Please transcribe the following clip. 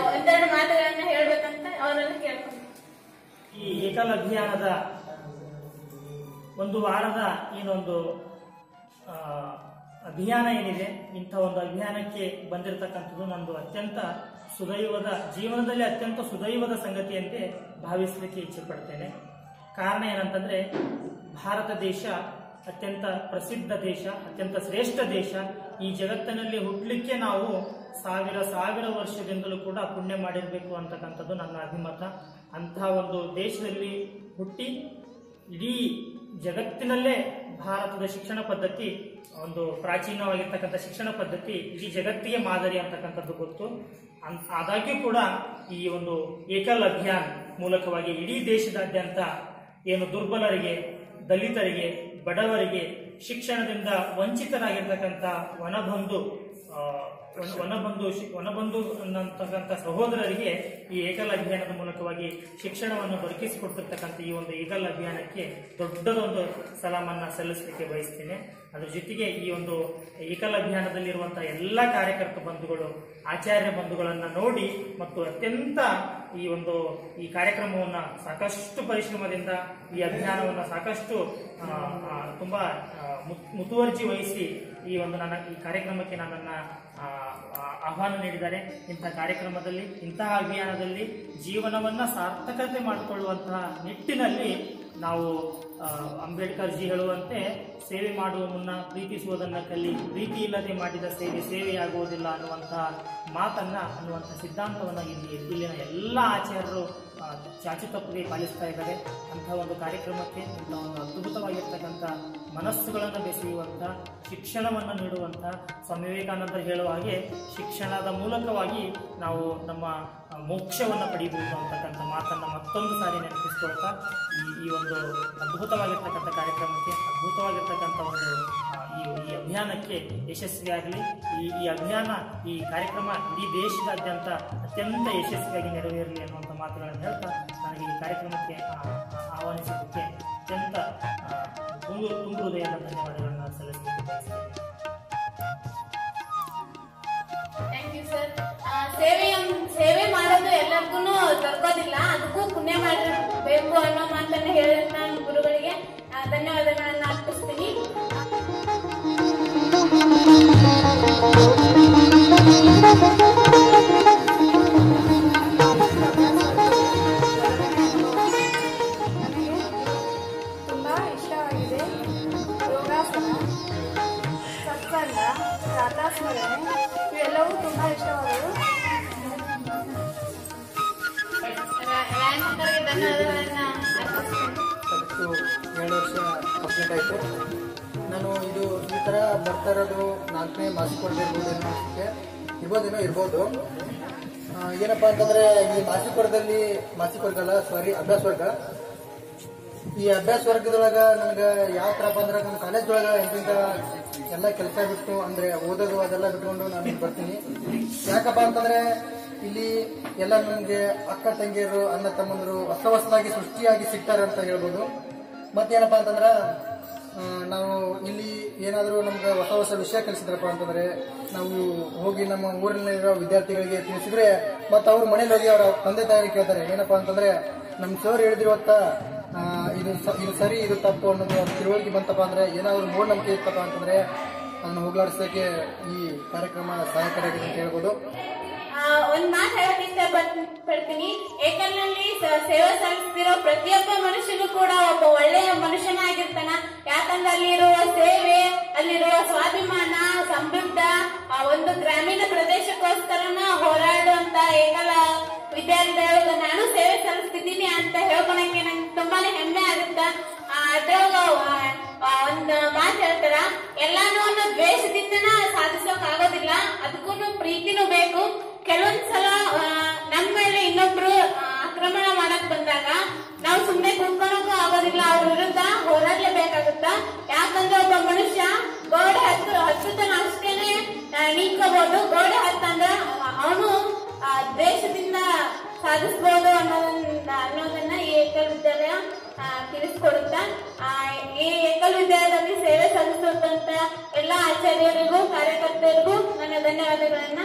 ಒಂದೆರಡು ಮಾತುಗಳನ್ನ ಹೇಳ್ಬೇಕಂತ ಅವರನ್ನು ಕೇಳ್ಕೊಂಡು ಈ ಏಕಲ್ ಅಭಿಯಾನದ ಒಂದು ವಾರದ ಏನೊಂದು ಆ, ಅಭಿಯಾನ ಏನಿದೆ ಇಂಥ ಒಂದು ಅಭಿಯಾನಕ್ಕೆ ಬಂದಿರತಕ್ಕಂಥದ್ದು ನಂದು ಅತ್ಯಂತ ಸುದೈವದ ಜೀವನದಲ್ಲಿ ಅತ್ಯಂತ ಸುದೈವದ ಸಂಗತಿಯಂತೆ ಭಾವಿಸಲಿಕ್ಕೆ ಇಚ್ಛೆ ಪಡ್ತೇನೆ ಕಾರಣ ಏನಂತಂದ್ರೆ ಭಾರತ ದೇಶ ಅತ್ಯಂತ ಪ್ರಸಿದ್ಧ ದೇಶ ಅತ್ಯಂತ ಶ್ರೇಷ್ಠ ದೇಶ ಈ ಜಗತ್ತಿನಲ್ಲಿ ಹುಟ್ಟಲಿಕ್ಕೆ ನಾವು ಸಾವಿರ ಸಾವಿರ ವರ್ಷದಿಂದಲೂ ಕೂಡ ಪುಣ್ಯ ಮಾಡಿರಬೇಕು ಅಂತಕ್ಕಂಥದ್ದು ನನ್ನ ಅಭಿಮತ ಅಂತಹ ಒಂದು ದೇಶದಲ್ಲಿ ಹುಟ್ಟಿ ಇಡೀ ಜಗತ್ತಿನಲ್ಲೇ ಭಾರತದ ಶಿಕ್ಷಣ ಪದ್ಧತಿ ಒಂದು ಪ್ರಾಚೀನವಾಗಿರ್ತಕ್ಕಂಥ ಶಿಕ್ಷಣ ಪದ್ಧತಿ ಇಡೀ ಜಗತ್ತಿಗೆ ಮಾದರಿ ಅಂತಕ್ಕಂಥದ್ದು ಗೊತ್ತು ಅನ್- ಆದಾಗ್ಯೂ ಕೂಡ ಈ ಒಂದು ಏಕಲ್ ಅಭಿಯಾನ್ ಮೂಲಕವಾಗಿ ಇಡೀ ದೇಶದಾದ್ಯಂತ ಏನು ದುರ್ಬಲರಿಗೆ ದಲಿತರಿಗೆ ಬಡವರಿಗೆ ಶಿಕ್ಷಣದಿಂದ ವಂಚಿತರಾಗಿರ್ತಕ್ಕಂಥ ವನಬಂಧು ಆ, ವನ- ವನಬಂಧು ಶಿ- ವನಬಂಧು ಅನ್ನತಕ್ಕಂಥ ಸಹೋದರರಿಗೆ ಈ ಏಕಲ್ ಅಭಿಯಾನದ ಮೂಲಕವಾಗಿ ಶಿಕ್ಷಣವನ್ನು ದೊರಕಿಸಿಕೊಡ್ತಿರ್ತಕ್ಕಂಥ ಈ ಒಂದು ಏಕಲ್ ಅಭಿಯಾನಕ್ಕೆ ದೊಡ್ಡದೊಂದು ಸಲಾಮನ್ನ ಸಲ್ಲಿಸಲಿಕ್ಕೆ ಬಯಸ್ತೇನೆ ಅದ್ರ ಜೊತೆಗೆ ಈ ಒಂದು ಏಕಲ್ ಅಭಿಯಾನದಲ್ಲಿರುವಂತಹ ಎಲ್ಲ ಕಾರ್ಯಕರ್ತ ಬಂಧುಗಳು ಆಚಾರ್ಯ ಬಂಧುಗಳನ್ನ ನೋಡಿ ಮತ್ತು ಅತ್ಯಂತ ಈ ಒಂದು ಈ ಕಾರ್ಯಕ್ರಮವನ್ನ ಸಾಕಷ್ಟು ಪರಿಶ್ರಮದಿಂದ ಈ ಅಭಿಯಾನವನ್ನ ಸಾಕಷ್ಟು ಆ, ಆ, ತುಂಬಾ ಆ, ಮು- ಮುತುವರ್ಜಿ ವಹಿಸಿ ಈ ಒಂದು ನನ್ನ ಈ ಕಾರ್ಯಕ್ರಮಕ್ಕೆ ನನ್ನನ್ನ ಆ, ಆ, ಆಹ್ವಾನ ನೀಡಿದ್ದಾರೆ ಇಂತಹ ಕಾರ್ಯಕ್ರಮದಲ್ಲಿ ಇಂತಹ ಅಭಿಯಾನದಲ್ಲಿ ಜೀವನವನ್ನ ಸಾರ್ಥಕತೆ ಮಾಡಿಕೊಳ್ಳುವಂತಹ ನಿಟ್ಟಿನಲ್ಲಿ ನಾವು ಆ, ಅಂಬೇಡ್ಕರ್ ಜಿ ಹೇಳುವಂತೆ ಸೇವೆ ಮಾಡುವ ಮುನ್ನ ಪ್ರೀತಿಸುವುದನ್ನ ಕಲಿ ಪ್ರೀತಿ ಇಲ್ಲದೆ ಮಾಡಿದ ಸೇವೆ ಸೇವೆಯಾಗುವುದಿಲ್ಲ ಅನ್ನುವಂತಹ ಮಾತನ್ನ ಅನ್ನುವಂತಹ ಸಿದ್ಧಾಂತವನ್ನ ಇಲ್ಲಿ ಇಲ್ಲಿನ ಎಲ್ಲ ಆಚಾರ್ಯರು ಆ, ಚಾಚು ತಪ್ಪದೆ ಪಾಲಿಸ್ತಾ ಇದ್ದಾರೆ ಅಂತಹ ಒಂದು ಕಾರ್ಯಕ್ರಮಕ್ಕೆ ಇಂತಹ ಒಂದು ಅದ್ಭುತವಾಗಿರ್ತಕ್ಕಂಥ ಮನಸ್ಸುಗಳನ್ನು ಬೆಸೆಯುವಂಥ ಶಿಕ್ಷಣವನ್ನು ನೀಡುವಂಥ ಸ್ವಾಮಿ ವಿವೇಕಾನಂದರು ಹೇಳುವ ಹಾಗೆ ಶಿಕ್ಷಣದ ಮೂಲಕವಾಗಿ ನಾವು ನಮ್ಮ ಆ, ಮೋಕ್ಷವನ್ನು ಪಡೆಯಬಹುದು ಅಂತಕ್ಕಂಥ ಮಾತನ್ನು ಮತ್ತೊಂದು ಸಾರಿ ನೆನಪಿಸ್ಕೊಳ್ತಾ ಈ ಈ ಒಂದು ಅದ್ಭುತವಾಗಿರ್ತಕ್ಕಂಥ ಕಾರ್ಯಕ್ರಮಕ್ಕೆ ಅದ್ಭುತವಾಗಿರ್ತಕ್ಕಂಥ ಒಂದು ಆ, ಈ ಈ ಅಭಿಯಾನಕ್ಕೆ ಯಶಸ್ವಿಯಾಗಲಿ ಈ ಈ ಅಭಿಯಾನ ಈ ಕಾರ್ಯಕ್ರಮ ಇಡೀ ದೇಶದಾದ್ಯಂತ ಅತ್ಯಂತ ಯಶಸ್ವಿಯಾಗಿ ನೆರವೇರಲಿ ಅನ್ನುವಂಥ ಮಾತುಗಳನ್ನು ಹೇಳ್ತಾ ನನಗೆ ಈ ಕಾರ್ಯಕ್ರಮಕ್ಕೆ ಆ, ಆ, ಆಹ್ವಾನಿಸಿದ್ದಕ್ಕೆ ಅತ್ಯಂತ ಆ, ತುಂಬು ತುಂಬು ಹೃದಯದ ಧನ್ಯವಾದಗಳನ್ನು ಸಲ್ಲಿಸಲಿಕ್ಕೆ ಬಯಸ್ತೇನೆ ಥ್ಯಾಂಕ್ ಯು ಸರ್ ಸೇವೆ ಸೇವೆ ಮಾಡೋದು ಎಲ್ಲರಿಗೂ ದೊರಕೋದಿಲ್ಲ ಅದಕ್ಕೂ ಪುಣ್ಯ ಮಾಡಿರಬೇಕು ಅನ್ನೋ ಮಾತನ್ನ ಹೇಳಿದ ನಾನು ಗುರುಗಳಿಗೆ ಆ, ಧನ್ಯವಾದಗಳನ್ನ ಅರ್ಪಿಸ್ತೀನಿ ನನಗೆ ತುಂಬ ಇಷ್ಟವಾಗಿದೆ ಯೋಗಾಸನ ಸತ್ಸಂಗ ಪ್ರಾತಸ್ಮರಣೆ ಇವೆಲ್ಲವೂ ತುಂಬ ಇಷ್ಟವಾದವು ವ್ಯಾಯಾಮಕರಿಗೆ ಧನ್ಯವಾದಗಳನ್ನ ಅರ್ಪಿಸ್ತೀನಿ ಕರೆಕ್ಟು ಎರಡು ವರ್ಷ ಕಂಪ್ಲೀಟ್ ಆಯಿತು ನಾನು ಇದು ಈ ಥರ ಬರ್ತಾ ಇರೋದು ನಾಲ್ಕನೇ ಮಾಸಿಕ ವರ್ಗ ಇರ್ಬೋದೇನೋ ಅನ್ಸುತ್ತೆ ಇರ್ಬೋದೇನೋ ಇರ್ಬೋದು ಆ, ಏನಪ್ಪಾ ಅಂತಂದ್ರೆ ಈ ಮಾಸಿಕ ವರ್ಗದಲ್ಲಿ ಮಾಸಿಕ ವರ್ಗ ಅಲ್ಲ ಸಾರಿ ಅಭ್ಯಾಸ ವರ್ಗ ಈ ಅಭ್ಯಾಸ ವರ್ಗದೊಳಗ ನನಗೆ ಯಾವ ಥರಪ್ಪ ಅಂದ್ರೆ ನನ್ನ ಕಾಲೇಜ್ ಒಳಗ ಎಂತಿಂತ ಎಲ್ಲ ಕೆಲಸ ಬಿಟ್ಟು ಅಂದ್ರೆ ಓದೋದು ಅದೆಲ್ಲ ಬಿಟ್ಕೊಂಡು ನಾನು ಇಲ್ಲಿ ಬರ್ತೀನಿ ಯಾಕಪ್ಪ ಅಂತಂದ್ರೆ ಇಲ್ಲಿ ಎಲ್ಲ ನನಗೆ ಅಕ್ಕ ತಂಗಿಯರು ಅಣ್ಣ ತಮ್ಮಂದರು ಹೊಸ ಹೊಸದಾಗಿ ಸೃಷ್ಟಿಯಾಗಿ ಸಿಗ್ತಾರೆ ಅಂತ ಹೇಳ್ಬೋದು ಮತ್ತೇನಪ್ಪ ಅಂತಂದ್ರೆ ಆ, ನಾವು ಇಲ್ಲಿ ಏನಾದರೂ ನಮ್ಗೆ ಹೊಸ ಹೊಸ ವಿಷಯ ಕಲಿಸಿದ್ರಪ್ಪ ಅಂತಂದ್ರೆ ನಾವು ಹೋಗಿ ನಮ್ಮ ಊರಿನಲ್ಲಿರೋ ವಿದ್ಯಾರ್ಥಿಗಳಿಗೆ ತಿಳಿಸಿದ್ರೆ ಮತ್ತೆ ಅವ್ರ ಮನೇಲಿ ಹೋಗಿ ಅವರ ತಂದೆ ತಾಯಿಗೆ ಕೇಳ್ತಾರೆ ಏನಪ್ಪಾ ಅಂತಂದ್ರೆ ನಮ್ಮ ಸರ್ ಹೇಳಿದಿರುವತ್ತ ಆ, ಇದು ಸ- ಇದು ಸರಿ ಇದು ತಪ್ಪು ಅನ್ನೋದು ಅವ್ರ ತಿಳುವಳಿಕೆ ಬಂತಪ್ಪ ಅಂದ್ರೆ ಏನಾದ್ರು ಮೂಢನಂಬಿಕೆ ಇತ್ತಪ್ಪ ಅಂತಂದ್ರೆ ಅದನ್ನು ಹೋಗ್ಲಾಡಿಸೋಕೆ ಈ ಕಾರ್ಯಕ್ರಮ ಸಹಾಯಕರಾಗಿದೆ ಅಂತ ಹೇಳ್ಬೋದು ಆ, ಒಂದ್ ಮಾತು ಹೇಳಕ್ ಇಷ್ಟಪಡ್ತೀನಿ ಏಕಲ್ನಲ್ಲಿ ಸ- ಸೇವೆ ಸಲ್ಲಿಸ್ತಿರೋ ಪ್ರತಿಯೊಬ್ಬ ಮನುಷ್ಯನು ಕೂಡ ಒಬ್ಬ ಒಳ್ಳೆಯ ಮನುಷ್ಯನಾಗಿರ್ತಾನ ಯಾಕಂದ್ರೆ ಅಲ್ಲಿರುವ ಸೇವೆ ಅಲ್ಲಿರುವ ಸ್ವಾಭಿಮಾನ ಸಮೃದ್ಧ ಆ ಒಂದು ಗ್ರಾಮೀಣ ಪ್ರದೇಶಕ್ಕೋಸ್ಕರನ ಹೋರಾಡುವಂತ ಏಕಲ ವಿದ್ಯಾರ್ಥಿಗಳು ನಾನು ಸೇವೆ ಸಲ್ಲಿಸ್ತಿದ್ದೀನಿ ಅಂತ ಹೇಳ್ಕೊಳಕ್ಕೆ ನಂಗೆ ತುಂಬಾನೇ ಹೆಮ್ಮೆ ಆಗುತ್ತ ಆ, ಅದ್ರೊಳಗ ಆ, ಆ, ಒಂದ್ ಮಾತು ಹೇಳ್ತಾರ ಎಲ್ಲಾನು ಅನ್ನೋ ದ್ವೇಷದಿಂದನ ಸಾಧಿಸೋಕ್ ಆಗೋದಿಲ್ಲ ಅದಕ್ಕೂ ಪ್ರೀತಿನೂ ಬೇಕು ಕೆಲವೊಂದ್ಸಲ ಆ, ನಮ್ ಮೇಲೆ ಇನ್ನೊಬ್ರು ಆ, ಆಕ್ರಮಣ ಮಾಡಕ್ ಬಂದಾಗ ನಾವು ಸುಮ್ನೆ ಕುತ್ಕೊಳಕ್ಕೂ ಆಗೋದಿಲ್ಲ ಅವ್ರ ವಿರುದ್ಧ ಹೋರಾಡ್ಲೇಬೇಕಾಗುತ್ತ ಯಾಕಂದ್ರೆ ಒಬ್ಬ ಮನುಷ್ಯ ಗೋಡೆ ಹತ್ತು ಹತ್ತುತ್ತಾನ ಅಷ್ಟೇನೆ ನೀಡ್ಕೋಬಹುದು ಗೋಡೆ ಹತ್ತಂದ್ರ ಅವನು ದ್ವೇಷದಿಂದ ಸಾಧಿಸಬಹುದು ಅನ್ನೋದನ್ನ ಅನ್ನೋದನ್ನ ಈ ಏಕಲ್ ವಿದ್ಯಾಲಯ ಆ, ತಿಳಿಸ್ಕೊಡುತ್ತ ಆ, ಈ ಏಕಲ್ ವಿದ್ಯಾಲಯದಲ್ಲಿ ಸೇವೆ ಸಲ್ಲಿಸುವಂತ ಎಲ್ಲಾ ಆಚಾರ್ಯರಿಗೂ ಕಾರ್ಯಕರ್ತರಿಗೂ ನನ್ನ ಧನ್ಯವಾದಗಳನ್ನ